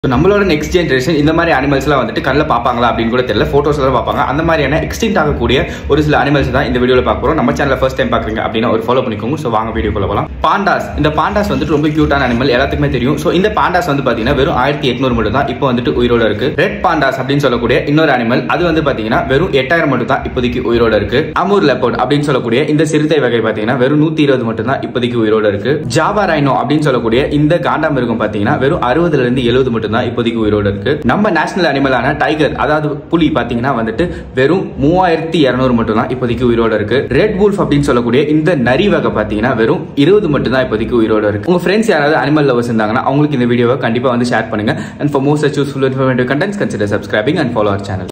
So, நம்மளோட next generation இந்த மாதிரி அனிமல்ஸ்லாம் வந்துட்டு கண்ணில் பார்ப்பாங்களா அப்படின்னு கூட தெரியல ஃபோட்டோஸ் தான் பார்ப்பாங்க அந்த மாதிரியான எக்ஸ்டிங்ட் ஆகக்கூடிய ஒரு சில அனிமல்ஸ் தான் இந்த வீடியோவில் பார்க்க போகிறோம் நம்ம சேனலில் ஃபர்ஸ்ட் டைம் பார்க்குறீங்க அப்படின்னா ஒரு ஃபாலோ பண்ணிக்கோங்க ஸோ வாங்க வீடியோக்குள்ள போகலாம் பாண்டாஸ் இந்த பாண்டாஸ் வந்துட்டு ரொம்ப கியூட்டான அனிமல் எல்லாத்துக்குமே தெரியும் ஸோ இந்த பாண்டாஸ் வந்து பார்த்தீங்கன்னா வெறும் ஆயிரத்தி எட்நூறு மட்டும் தான் இப்போ வந்துட்டு உயிரோட இருக்கு ரெட் பாண்டாஸ் அப்படின்னு சொல்லக்கூடிய இன்னொரு அனிமல் அது வந்து பார்த்தீங்கன்னா வெறும் எட்டாயிரம் மட்டும் தான் இப்போதைக்கு உயிரோட இருக்கு அமூர் லெப்போட் அப்படின்னு சொல்லக்கூடிய இந்த சிறுத்தை வகை பார்த்தீங்கன்னா வெறும் நூற்றி இருபது மட்டும் தான் இப்போதைக்கு உயிரோட இருக்கு ஜாவா ரைனோ அப்படின்னு சொல்லக்கூடிய இந்த காண்டாமிருகம் பார்த்தீங்கன்னா வெறும் அறுபதுல இருந்து எழுபது மட்டும் தான் இப்போதைக்கு உயிரோட இருக்கு நம்ம நேஷனல் அனிமலான டைகர் அதாவது புலி பாத்தீங்கன்னா வந்துட்டு வெறும் மூவாயிரத்தி இருநூறு மட்டும் தான் இப்போதைக்கு உயிரோட இருக்கு ரெட் வூல்ஃப் அப்படின்னு சொல்லக்கூடிய இந்த நரி வகை பாத்தீங்கன்னா வெறும் இருபது மட்டும் தான் இப்போதைக்கு உயிரோட இருக்கு உங்க ஃப்ரெண்ட்ஸ் யாராவது அனிமல் லவர்ஸ் இருந்தாங்கன்னா அவங்களுக்கு இந்த வீடியோவை கண்டிப்பா வந்து ஷேர் பண்ணுங்க and for most useful informative contents consider subscribing and follow our channel